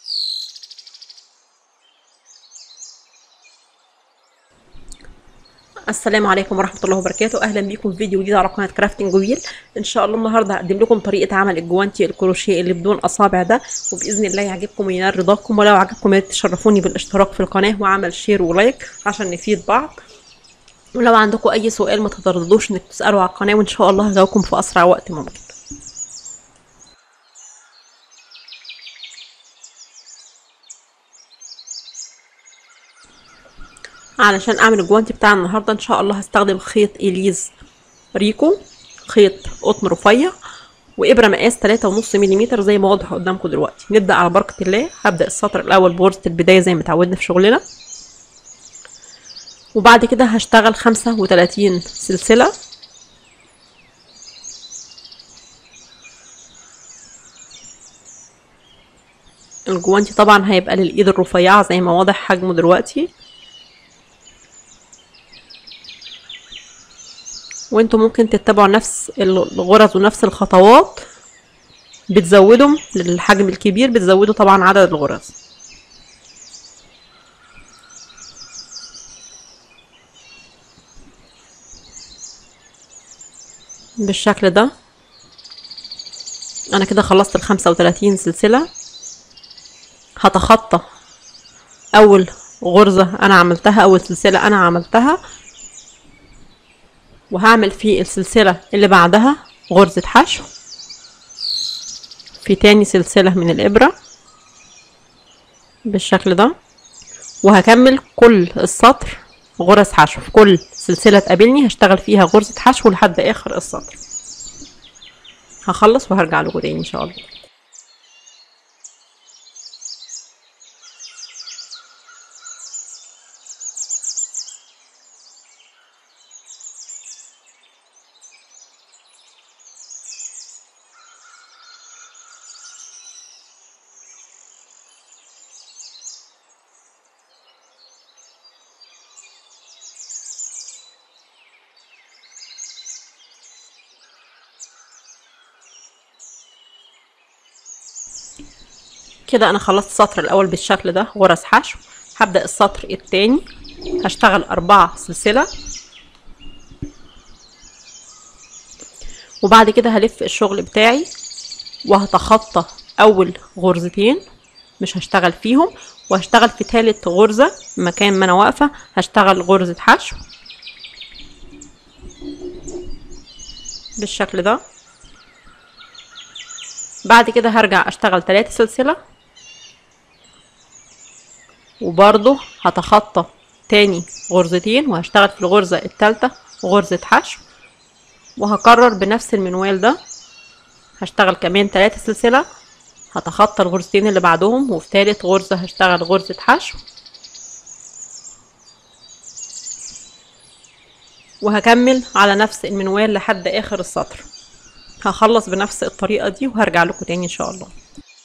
السلام عليكم ورحمة الله وبركاته أهلا بيكم في فيديو جديد على قناة كرافتنج ويل إن شاء الله النهاردة هقدم لكم طريقة عمل الجوانتي الكروشيه اللي بدون أصابع ده وبإذن الله يعجبكم وينال رضاكم ولو عجبكم يا ريت تشرفوني بالاشتراك في القناة وعمل شير ولايك عشان نفيد بعض ولو عندكم أي سؤال ما تترددوش إنك تسألوا على القناة وإن شاء الله هجاوبكم في أسرع وقت ممكن علشان اعمل الجوانتي بتاع النهارده ان شاء الله هستخدم خيط اليز ريكو خيط قطن رفيع وابره مقاس تلاتة ونص مليمتر زي ما واضح قدامكم دلوقتي نبدا على بركه الله هبدا السطر الاول بغرزه البدايه زي ما اتعودنا في شغلنا وبعد كده هشتغل خمسة وتلاتين سلسله الجوانتي طبعا هيبقى للايد الرفيعه زي ما واضح حجمه دلوقتي وانتوا ممكن تتبعوا نفس الغرز ونفس الخطوات بتزودوا للحجم الكبير بتزودوا طبعا عدد الغرز بالشكل ده انا كده خلصت الخمسة وتلاتين سلسلة هتخطى اول غرزة انا عملتها اول سلسلة انا عملتها وهعمل في السلسلة اللي بعدها غرزة حشو في تاني سلسلة من الإبرة بالشكل ده وهكمل كل السطر غرز حشو في كل سلسلة تقابلني هشتغل فيها غرزة حشو لحد آخر السطر هخلص وهرجع لكم تاني إن شاء الله كده انا خلصت السطر الاول بالشكل ده غرز حشو هبدا السطر التاني هشتغل أربعة سلسله وبعد كده هلف الشغل بتاعي وهتخطى اول غرزتين مش هشتغل فيهم وهشتغل في تالت غرزة مكان ما انا واقفة هشتغل غرزة حشو بالشكل ده بعد كده هرجع اشتغل تلاتة سلسلة وبرضه هتخطى تاني غرزتين وهشتغل في الغرزة التالتة غرزة حشو وهكرر بنفس المنوال ده هشتغل كمان تلاتة سلسلة هتخطى الغرزتين اللي بعدهم وفي تالت غرزة هشتغل غرزة حشو وهكمل على نفس المنوال لحد اخر السطر هخلص بنفس الطريقة دي وهرجع لكم تاني ان شاء الله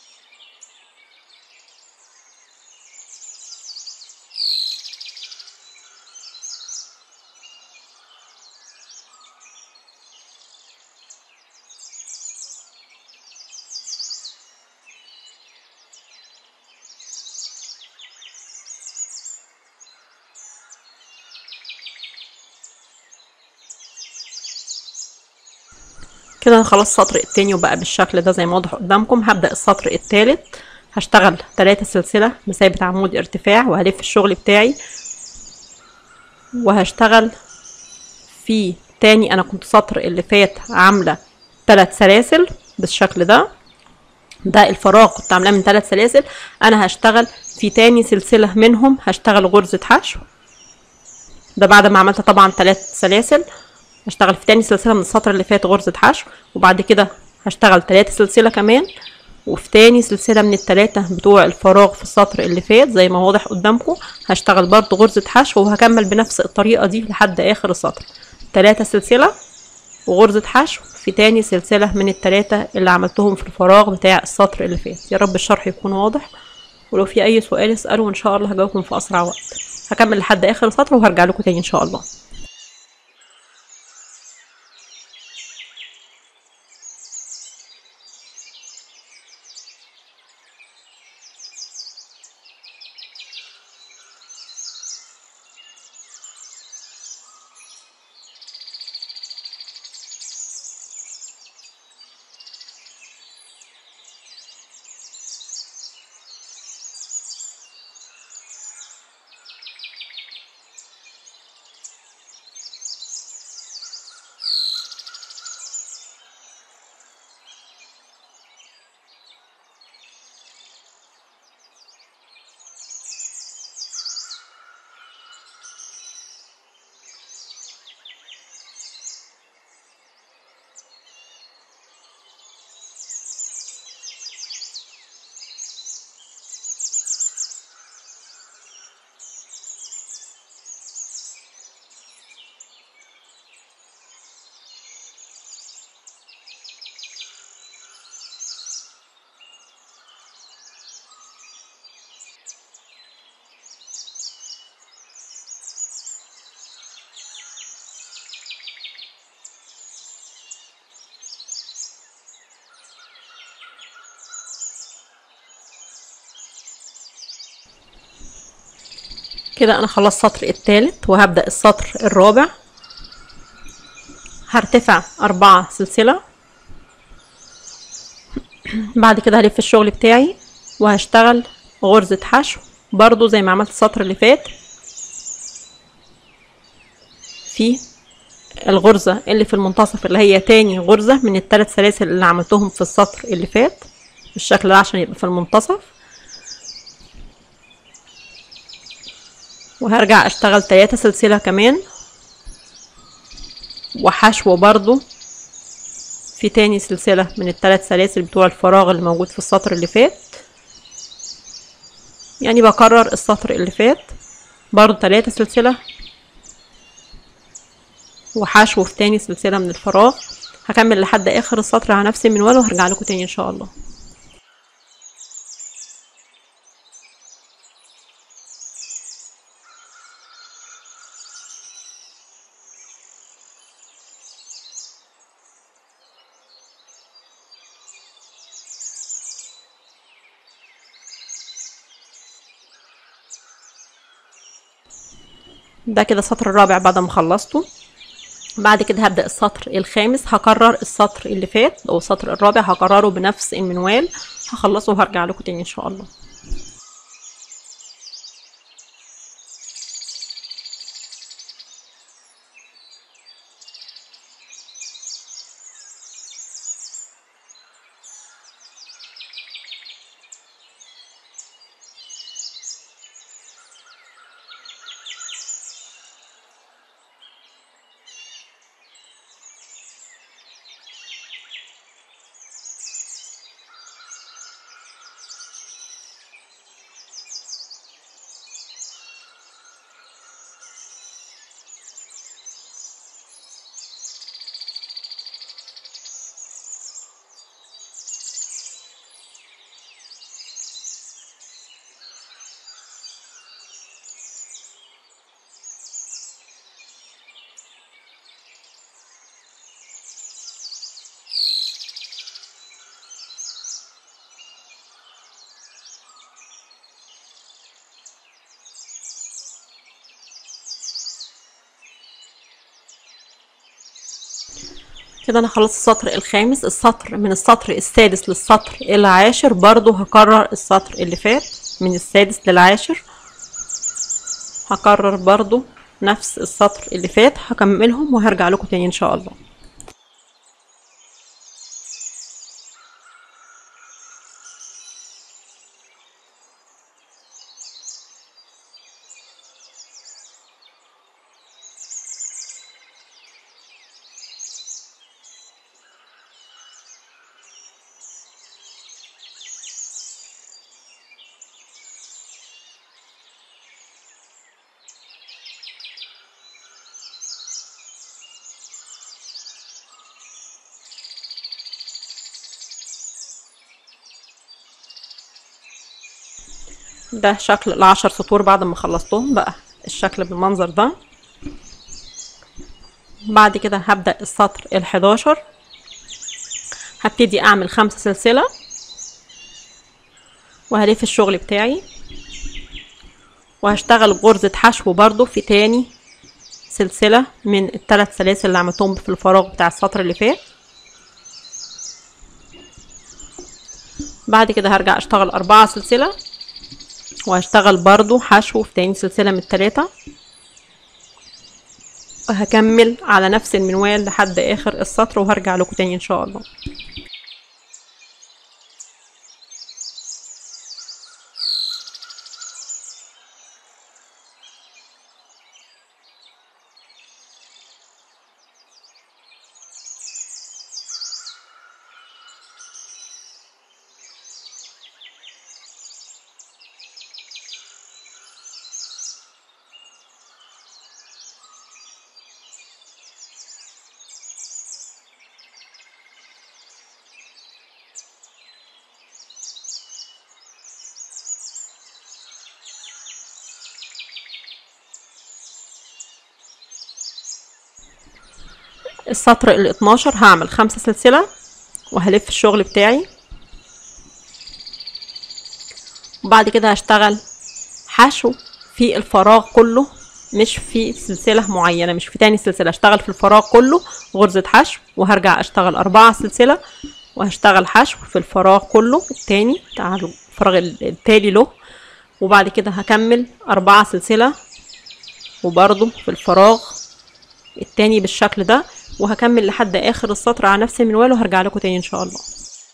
كده انا خلاص السطر التاني وبقى بالشكل ده زي ما واضح قدامكم هبدأ السطر التالت هشتغل تلاتة سلسلة مثابة عمود ارتفاع وهلف الشغل بتاعي وهشتغل في تاني انا كنت سطر اللي فات عاملة تلات سلاسل بالشكل ده ده الفراغ كنت عاملاه من تلات سلاسل انا هشتغل في تاني سلسلة منهم هشتغل غرزة حشو ده بعد ما عملت طبعا تلات سلاسل هشتغل في تاني سلسلة من السطر اللي فات غرزة حشو وبعد كده هشتغل تلاتة سلسلة كمان وفي تاني سلسلة من التلاتة بتوع الفراغ في السطر اللي فات زي ما واضح قدامكم هشتغل برضو غرزة حشو وهكمل بنفس الطريقة دي لحد آخر السطر تلاتة سلسلة وغرزة حشو في تاني سلسلة من التلاتة اللي عملتهم في الفراغ بتاع السطر اللي فات يا رب الشرح يكون واضح ولو في أي سؤال اسألوا إن شاء الله هجاوبكم في أسرع وقت هكمل لحد آخر السطر وهرجع لكم تاني إن شاء الله كده انا خلصت السطر التالت وهبدأ السطر الرابع هرتفع أربعة سلسلة بعد كده هلف الشغل بتاعي وهشتغل غرزة حشو برضو زي ما عملت السطر اللي فات في الغرزة اللي في المنتصف اللي هي تاني غرزة من الثلاث سلاسل اللي عملتهم في السطر اللي فات بالشكل ده عشان يبقى في المنتصف وهرجع اشتغل تلاتة سلسلة كمان وحشو برضو في تاني سلسلة من الثلاث سلاسل بتوع الفراغ اللي موجود في السطر اللي فات يعني بكرر السطر اللي فات برضو تلاتة سلسلة وحشو في تاني سلسلة من الفراغ هكمل لحد اخر السطر على نفس المنوال وهرجع لكم تاني ان شاء الله ده كده السطر الرابع بعد ما خلصته بعد كده هبدأ السطر الخامس هكرر السطر اللي فات او السطر الرابع هكرره بنفس المنوال هخلصه وهرجع لكم تاني ان شاء الله كده انا خلصت السطر الخامس السطر من السطر السادس للسطر العاشر برضو هكرر السطر اللي فات من السادس للعاشر هكرر برضو نفس السطر اللي فات هكملهم وهرجع لكم تاني ان شاء الله ده شكل العشر سطور بعد ما خلصتهم بقى الشكل بالمنظر ده بعد كده هبدأ السطر الحداشر هبتدي اعمل خمسة سلسلة وهلف الشغل بتاعي وهشتغل غرزة حشو برضو في تاني سلسلة من الثلاث سلاسل اللي عملتهم في الفراغ بتاع السطر اللي فات بعد كده هرجع اشتغل اربعة سلسلة وهشتغل برضو حشو في تاني سلسلة من التلاتة وهكمل على نفس المنوال لحد اخر السطر وهرجع لكم تاني ان شاء الله السطر ال 12 هعمل خمسة سلسلة وهلف الشغل بتاعي وبعد كده هشتغل حشو في الفراغ كله مش في سلسلة معينة مش في تاني سلسلة اشتغل في الفراغ كله غرزة حشو وهرجع اشتغل أربعة سلسلة وهشتغل حشو في الفراغ كله التاني تعالوا الفراغ التالي له وبعد كده هكمل أربعة سلسلة وبرضو في الفراغ التاني بالشكل ده وهكمل لحد آخر السطر على نفس المنوال وهرجع لكم تاني إن شاء الله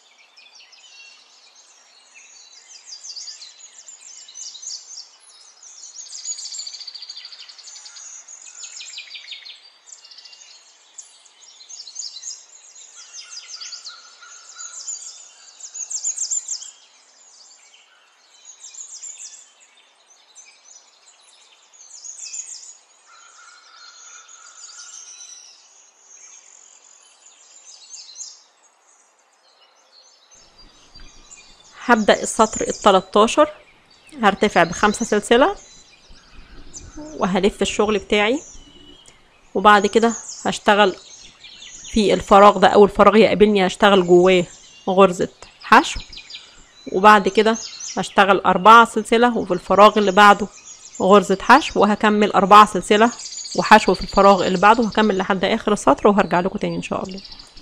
هبدأ السطر التلاتاشر هرتفع بخمسة سلسلة وهلف الشغل بتاعي وبعد كده هشتغل في الفراغ ده أول فراغ يقابلني هشتغل جواه غرزة حشو وبعد كده هشتغل أربعة سلسلة وفي الفراغ اللي بعده غرزة حشو وهكمل أربعة سلسلة وحشو في الفراغ اللي بعده وهكمل لحد آخر السطر وهرجع لكم تاني إن شاء الله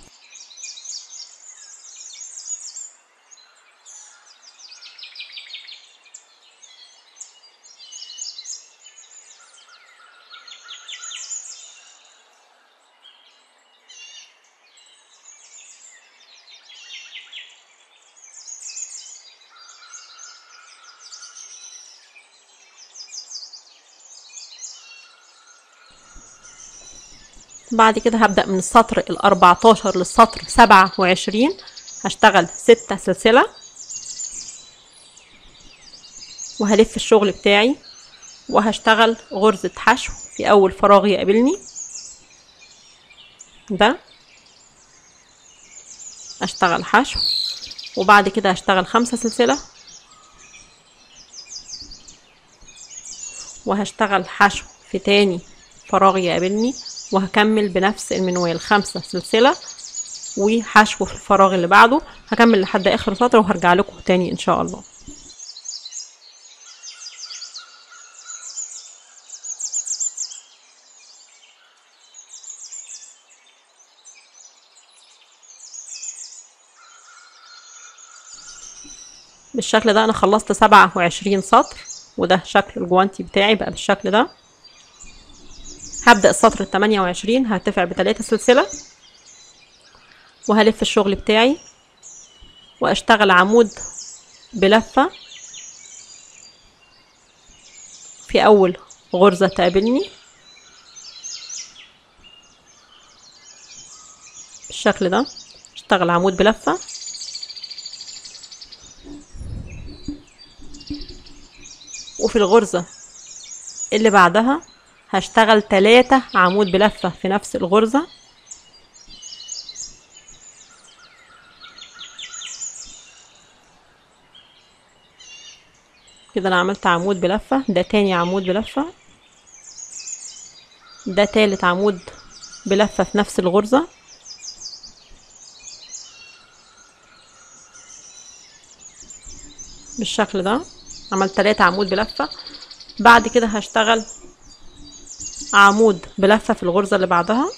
بعد كده هبدأ من السطر الأربعتاشر للسطر سبعة وعشرين هشتغل ستة سلسلة وهلف الشغل بتاعي وهشتغل غرزة حشو في أول فراغ يقابلني ده أشتغل حشو وبعد كده هشتغل خمسة سلسلة وهشتغل حشو في تاني فراغ يقابلني وهكمل بنفس المنوال خمسة سلسلة وحشو في الفراغ اللي بعده هكمل لحد اخر سطر وهرجع لكم تاني ان شاء الله بالشكل ده انا خلصت سبعة وعشرين سطر وده شكل الجوانتي بتاعي بقى بالشكل ده هبدأ السطر التمانية وعشرين هرتفع بتلاتة سلسلة وهلف الشغل بتاعي واشتغل عمود بلفة في أول غرزة تقابلني بالشكل ده اشتغل عمود بلفة وفي الغرزة اللي بعدها هشتغل تلاتة عمود بلفة في نفس الغرزة كده انا عملت عمود بلفة ده تاني عمود بلفة ده تالت عمود بلفة في نفس الغرزة بالشكل ده عملت تلاتة عمود بلفة بعد كده هشتغل عمود بلفة في الغرزة اللي بعدها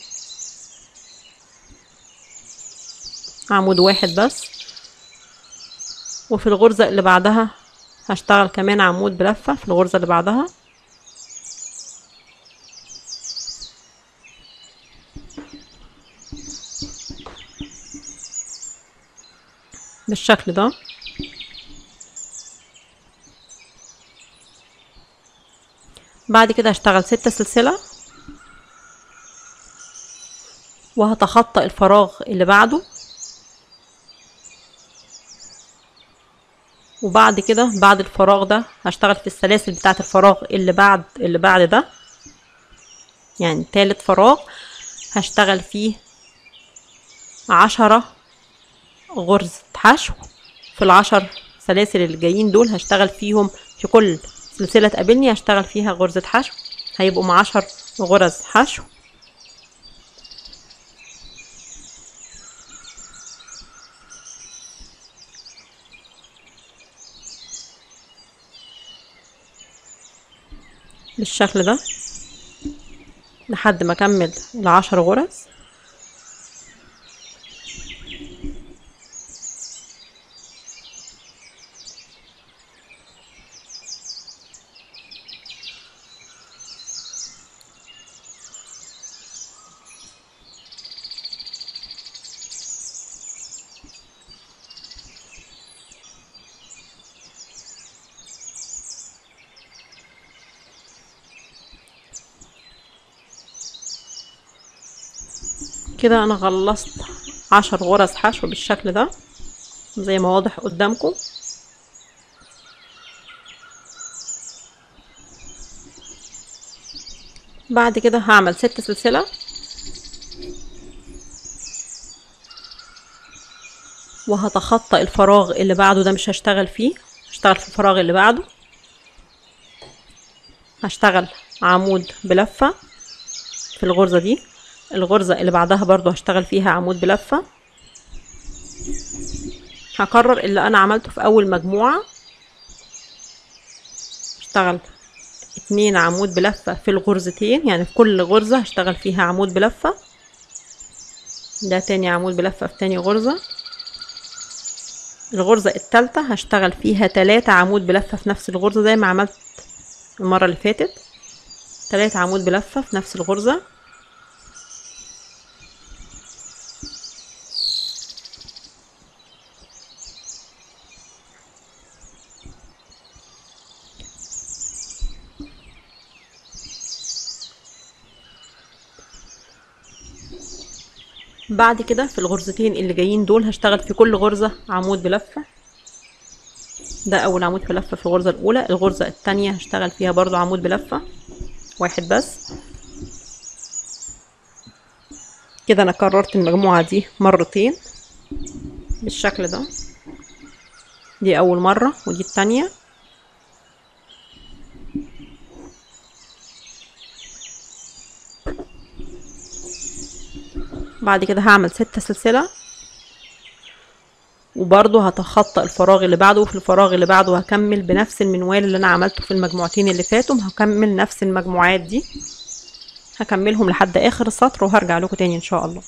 عمود واحد بس وفي الغرزة اللي بعدها هشتغل كمان عمود بلفة في الغرزة اللي بعدها بالشكل ده بعد كده هشتغل ستة سلسلة وهتخطى الفراغ اللي بعده وبعد كده بعد الفراغ ده هشتغل في السلاسل بتاعة الفراغ اللي بعد اللي بعد ده يعني تالت فراغ هشتغل فيه عشرة غرزة حشو في العشر سلاسل اللي جايين دول هشتغل فيهم في كل سلسلة تقابلني هشتغل فيها غرزة حشو هيبقوا مع عشر غرز حشو بالشكل ده لحد ما اكمل العشر غرز كده انا خلصت عشر غرز حشو بالشكل ده زي ما واضح قدامكم بعد كده هعمل ست سلسلة وهتخطى الفراغ اللي بعده ده مش هشتغل فيه هشتغل في الفراغ اللي بعده هشتغل عمود بلفة في الغرزة دي الغرزة اللي بعدها برضو هشتغل فيها عمود بلفة هكرر اللي انا عملته في اول مجموعة هشتغل اتنين عمود بلفة في الغرزتين يعني في كل غرزة هشتغل فيها عمود بلفة ده تاني عمود بلفة في تاني غرزة الغرزة التالتة هشتغل فيها تلاتة عمود بلفة في نفس الغرزة زي ما عملت المرة اللي فاتت تلاتة عمود بلفة في نفس الغرزة بعد كده في الغرزتين اللي جايين دول هشتغل في كل غرزة عمود بلفة ده اول عمود بلفة في الغرزة الاولى الغرزة التانية هشتغل فيها برضو عمود بلفة واحد بس كده انا كررت المجموعة دي مرتين بالشكل ده دي اول مرة ودي التانية بعد كده هعمل ستة سلسلة وبرضه هتخطى الفراغ اللي بعده وفي الفراغ اللي بعده هكمل بنفس المنوال اللي انا عملته في المجموعتين اللي فاتوا هكمل نفس المجموعات دي هكملهم لحد اخر السطر وهرجع لكم تاني ان شاء الله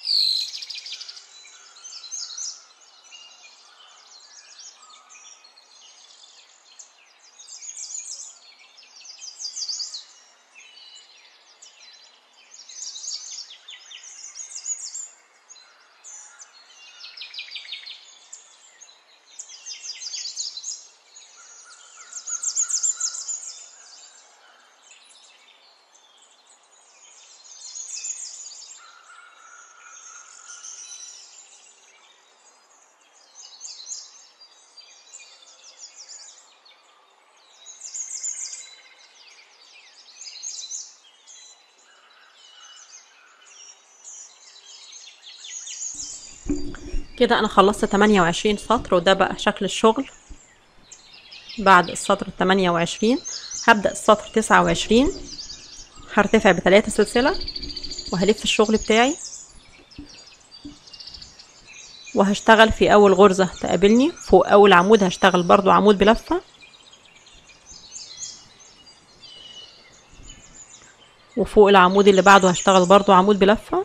كده انا خلصت 28 سطر وده بقى شكل الشغل بعد السطر 28 هبدأ السطر 29 هرتفع بثلاثة سلسلة وهلف الشغل بتاعي وهشتغل في اول غرزة تقابلني فوق اول عمود هشتغل برضو عمود بلفة وفوق العمود اللي بعده هشتغل برضو عمود بلفة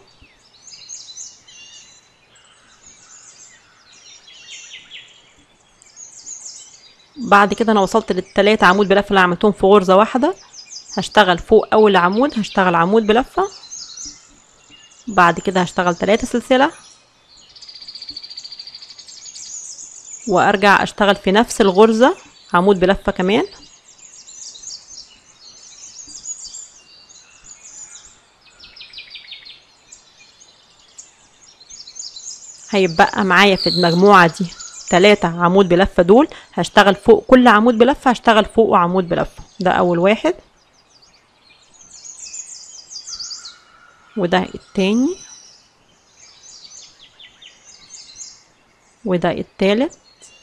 بعد كده انا وصلت للتلاتة عمود بلفة اللي عملتهم في غرزة واحدة هشتغل فوق اول عمود هشتغل عمود بلفة بعد كده هشتغل تلاتة سلسلة وارجع اشتغل في نفس الغرزة عمود بلفة كمان هيبقى معايا في المجموعة دي تلاتة عمود بلفة دول هشتغل فوق كل عمود بلفة هشتغل فوقه عمود بلفة ده أول واحد وده التاني وده التالت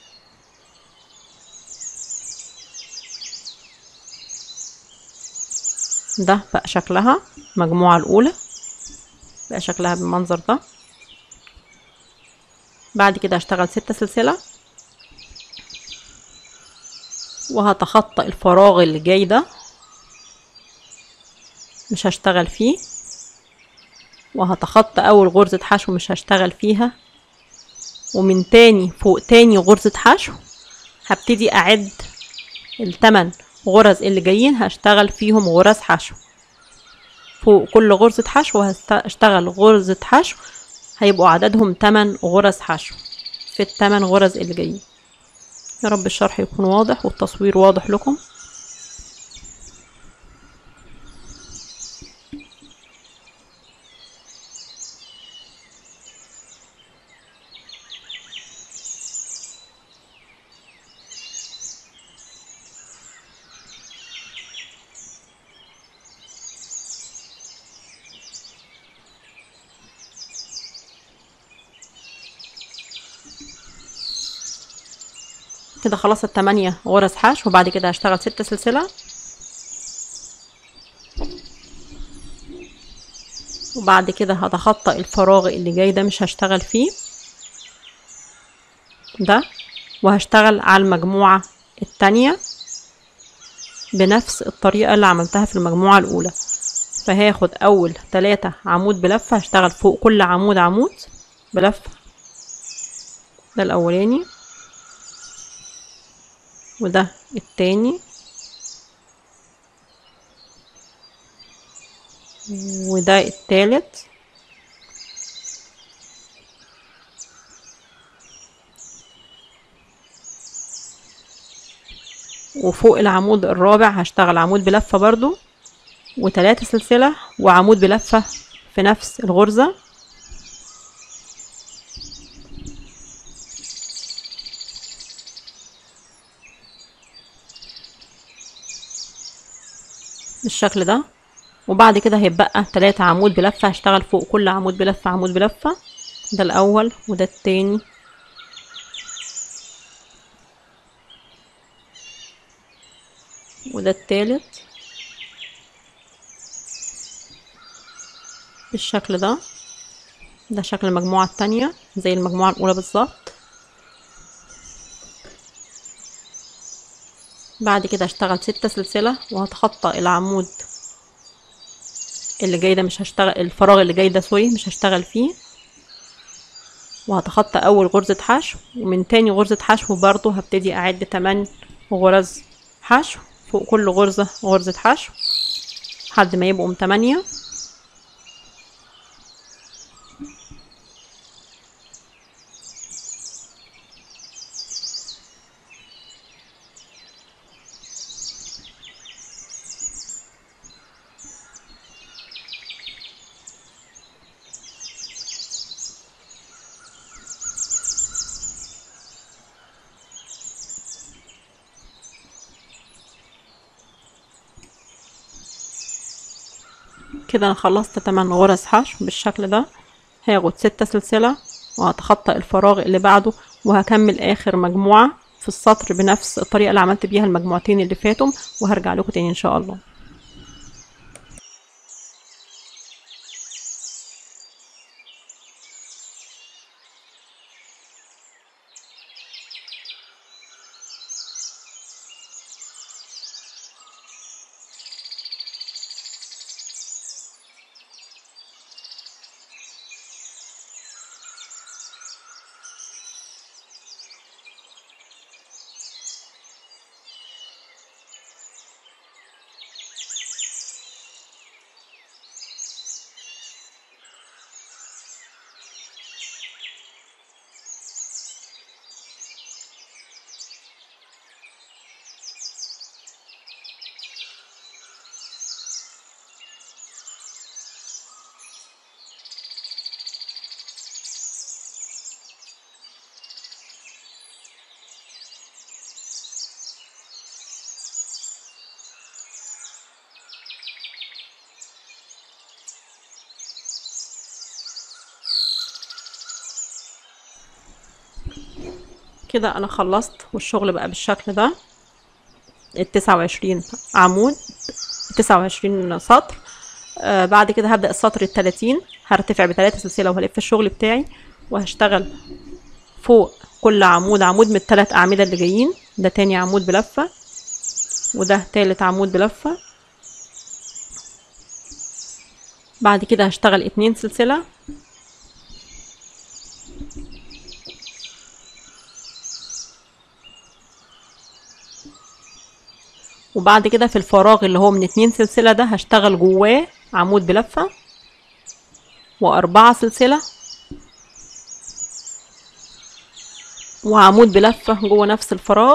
ده بقى شكلها المجموعة الأولى بقى شكلها بالمنظر ده بعد كده هشتغل ستة سلسلة وهتخطى الفراغ اللي جاي ده مش هشتغل فيه وهتخطى اول غرزة حشو مش هشتغل فيها ومن تاني فوق تاني غرزة حشو هبتدي اعد التمن غرز اللي جايين هشتغل فيهم غرز حشو فوق كل غرزة حشو هشتغل غرزة حشو هيبقوا عددهم 8 غرز حشو في الثمان غرز اللي جايين يا رب الشرح يكون واضح والتصوير واضح لكم كده خلاص التمانية غرز حشو وبعد كده هشتغل ستة سلسلة وبعد كده هتخطى الفراغ اللي جاي ده مش هشتغل فيه ده وهشتغل على المجموعة التانية بنفس الطريقة اللي عملتها في المجموعة الأولى فهاخد أول تلاتة عمود بلفة هشتغل فوق كل عمود عمود بلفة ده الأولاني وده التاني وده التالت وفوق العمود الرابع هشتغل عمود بلفة برضو وتلاتة سلسلة وعمود بلفة في نفس الغرزة بالشكل ده وبعد كده هيبقى تلاتة عمود بلفة هشتغل فوق كل عمود بلفة عمود بلفة ده الأول وده التاني وده التالت بالشكل ده ده شكل المجموعة التانية زي المجموعة الأولى بالظبط بعد كده هشتغل ستة سلسلة وهتخطى العمود اللي جاي ده مش هشتغل الفراغ اللي جاي ده سوري مش هشتغل فيه وهتخطى اول غرزة حشو ومن تاني غرزة حشو برضو هبتدي اعد 8 غرز حشو فوق كل غرزة غرزة حشو لحد ما يبقوا 8 كده انا خلصت 8 غرز حشو بالشكل ده هاخد ستة سلسلة وهتخطى الفراغ اللي بعده وهكمل اخر مجموعة في السطر بنفس الطريقة اللي عملت بيها المجموعتين اللي فاتوا وهرجع لكم تاني ان شاء الله كده انا خلصت والشغل بقى بالشكل ده التسعة وعشرين عمود تسعة وعشرين سطر آه بعد كده هبدأ السطر التلاتين هرتفع بتلاتة سلسلة وهلف الشغل بتاعي وهشتغل فوق كل عمود عمود من التلات أعمدة اللي جايين ده تاني عمود بلفة وده تالت عمود بلفة بعد كده هشتغل اتنين سلسلة وبعد كده في الفراغ اللي هو من اتنين سلسلة ده هشتغل جواه عمود بلفة وأربعة سلسلة وعمود بلفة جوه نفس الفراغ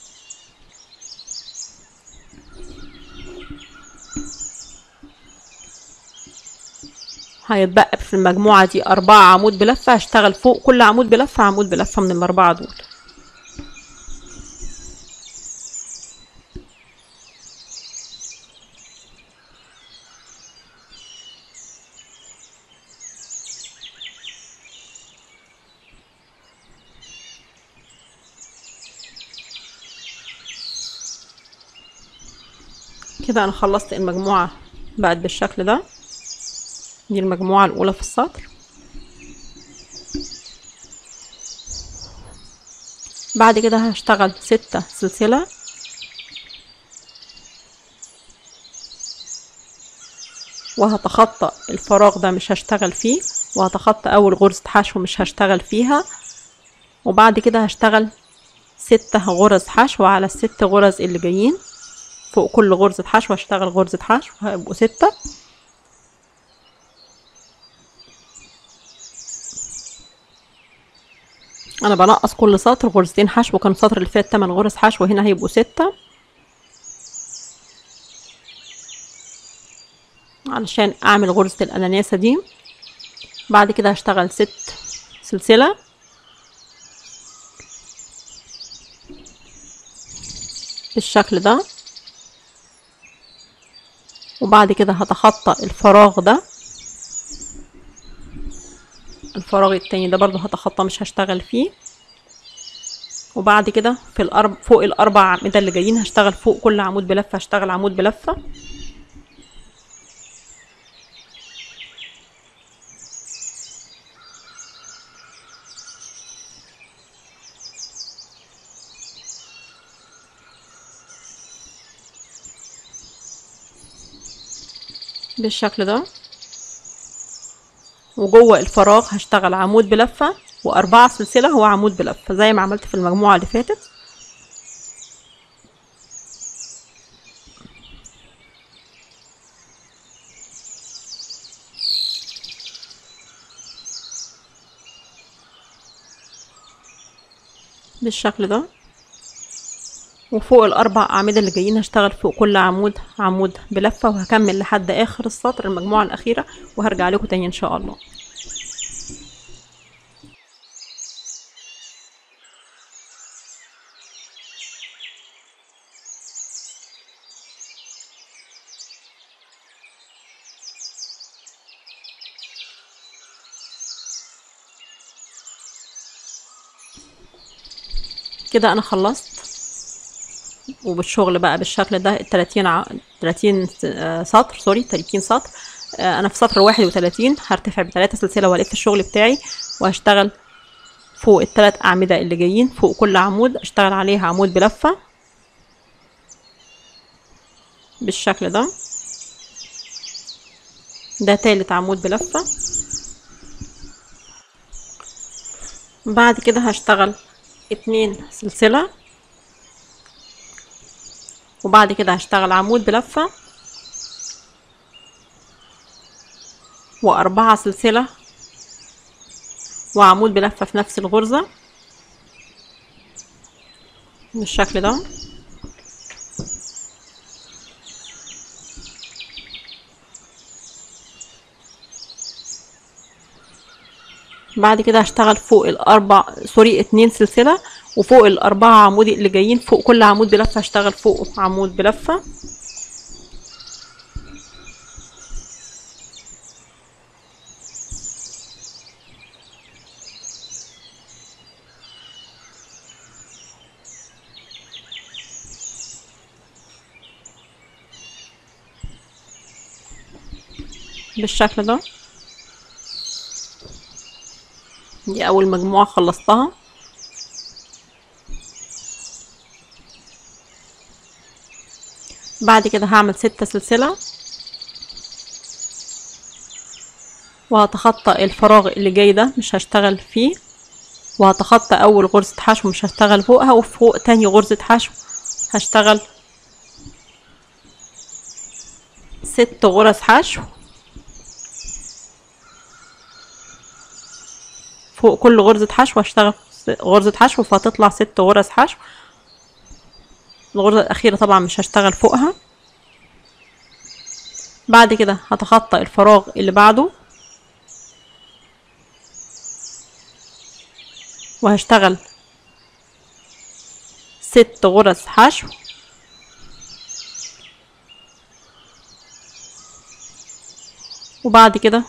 هيتبقى في المجموعة دي أربعة عمود بلفة هشتغل فوق كل عمود بلفة عمود بلفة من الأربعة دول كده انا خلصت المجموعة بقت بالشكل ده دي المجموعة الاولى في السطر بعد كده هشتغل ستة سلسلة وهتخطى الفراغ ده مش هشتغل فيه وهتخطى اول غرزة حشو مش هشتغل فيها وبعد كده هشتغل ستة غرز حشو على الست غرز اللي جايين فوق كل غرزة حشو هشتغل غرزة حشو هيبقوا ستة انا بنقص كل سطر غرزتين حشو كان السطر اللي فات تمن غرز حشو هنا هيبقوا ستة علشان اعمل غرزة الاناناسة دي بعد كده هشتغل ست سلسلة بالشكل ده وبعد كده هتخطى الفراغ ده الفراغ التاني ده برضو هتخطى مش هشتغل فيه وبعد كده في الأرب... فوق الأربع أعمدة اللي جايين هشتغل فوق كل عمود بلفة هشتغل عمود بلفة بالشكل ده وجوه الفراغ هشتغل عمود بلفة وأربعة سلسلة هو عمود بلفة زي ما عملت في المجموعة اللي فاتت بالشكل ده وفوق الأربع أعمدة اللي جايين هشتغل فوق كل عمود عمود بلفة وهكمل لحد آخر السطر المجموعة الأخيرة وهرجع لكم تاني إن شاء الله كده انا خلصت وبالشغل بقى بالشكل ده التلاتين ع... تلاتين آه، سطر سوري تلاتين سطر آه، انا في سطر واحد وتلاتين هرتفع بتلاتة سلسلة والف الشغل بتاعي وهشتغل فوق التلات اعمدة اللي جايين فوق كل عمود اشتغل عليها عمود بلفة بالشكل ده ده تالت عمود بلفة بعد كده هشتغل اتنين سلسلة وبعد كده هشتغل عمود بلفة وأربعة سلسلة وعمود بلفة في نفس الغرزة بالشكل ده بعد كده هشتغل فوق الاربع سوري اتنين سلسلة وفوق الاربعة عمود اللي جايين فوق كل عمود بلفة هشتغل فوق عمود بلفة بالشكل ده دي اول مجموعة خلصتها بعد كده هعمل ستة سلسلة وهتخطى الفراغ اللي جاي ده مش هشتغل فيه وهتخطى اول غرزة حشو مش هشتغل فوقها وفوق تاني غرزة حشو هشتغل ست غرز حشو فوق كل غرزة حشو هشتغل غرزة حشو فهتطلع ست غرز حشو الغرزة الأخيرة طبعا مش هشتغل فوقها بعد كده هتخطى الفراغ اللي بعده وهشتغل ست غرز حشو وبعد كده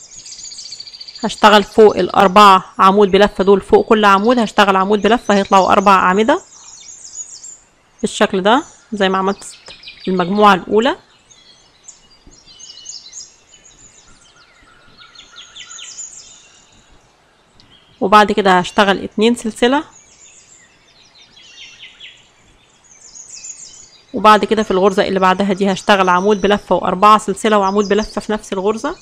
هشتغل فوق الأربعة عمود بلفة دول فوق كل عمود هشتغل عمود بلفة هيطلعوا أربع أعمدة بالشكل ده زي ما عملت المجموعة الأولى وبعد كده هشتغل اتنين سلسلة وبعد كده في الغرزة اللي بعدها دي هشتغل عمود بلفة وأربعة سلسلة وعمود بلفة في نفس الغرزة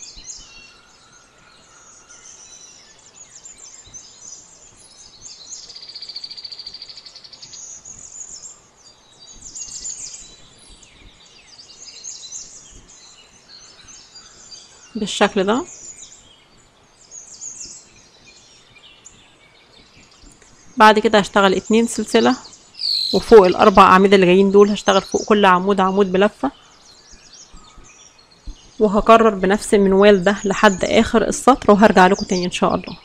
بالشكل ده بعد كده هشتغل اتنين سلسلة وفوق الأربع أعمدة اللي جايين دول هشتغل فوق كل عمود عمود بلفة وهكرر بنفس المنوال ده لحد آخر السطر وهرجع لكم تاني إن شاء الله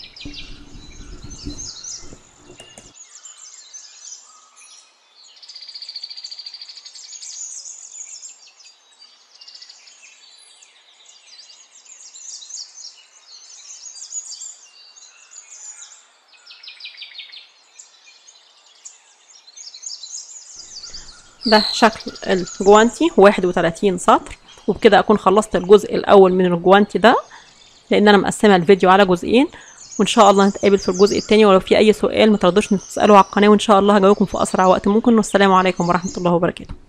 ده شكل الجوانتي واحد وتلاتين سطر وبكده اكون خلصت الجزء الاول من الجوانتي ده لان انا مقسمه الفيديو على جزئين وان شاء الله نتقابل في الجزء التاني ولو في اي سؤال ما ترضوش تسالوا على القناه وان شاء الله هجاوبكم في اسرع وقت ممكن والسلام عليكم ورحمه الله وبركاته